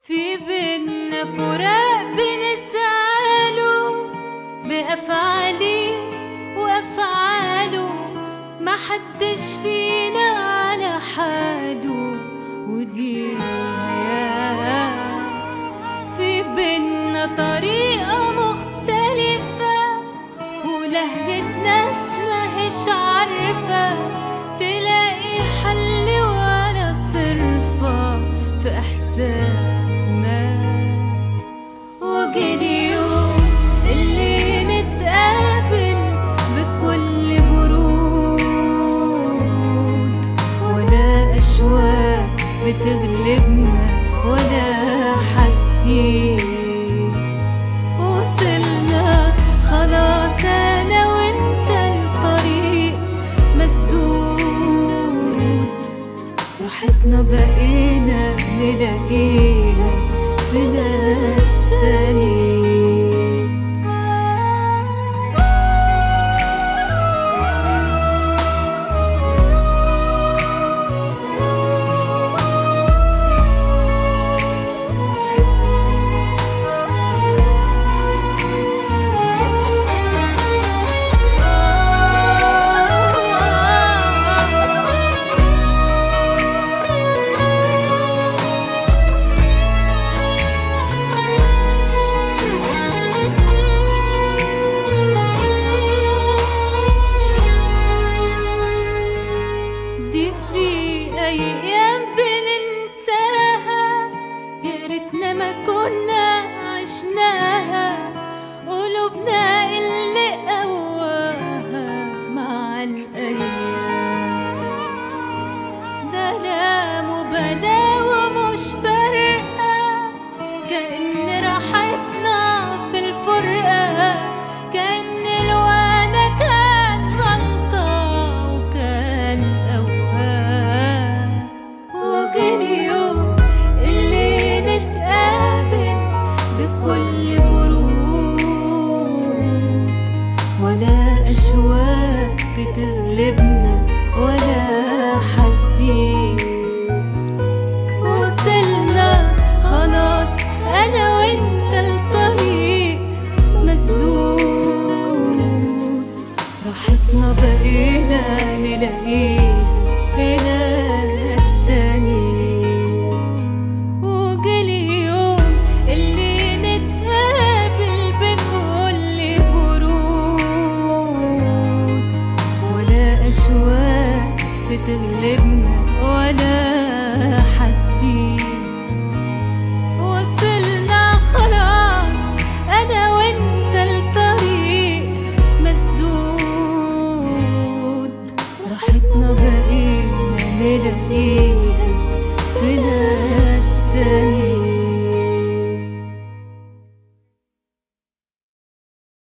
في بينا فراق بنسأله بأفعالي وأفعاله ما حدش فينا على حاله ودي نهايات في بينا طريقة مختلفة ولهجة ناس ماهيش عارفة تلاقي حل ولا صرفة في إحساس مات وجري يوم اللي نتقابل بكل برود ولا أشواق بتغلبنا ولا حاسين وصلنا خلاص أنا وأنت الطريق مسدود راحتنا بقينا نلاقيها في ناس تانيين دي في أيام بننساها يا ريتنا ما كنا عشناها قلوبنا اللي قواها مع الأيام ده لا مبالاة ومش فارقة كأن راحتنا في الفرقة كأن الوانا كان غلطة وكان أوهام وجاني يوم اللي نتقابل بكل برود ولا أشواق بتغلبنا ولا حزين وصلنا خلاص انا وانت الطريق مسدود راحتنا بقينا نلاقيه في ناس تانيين وجالي يوم اللي نتقابل بكل برود ولا أشواق بتغلبنا ولا حاسين وصلنا خلاص أنا وأنت الطريق مسدود راحتنا بقينا نلاقيه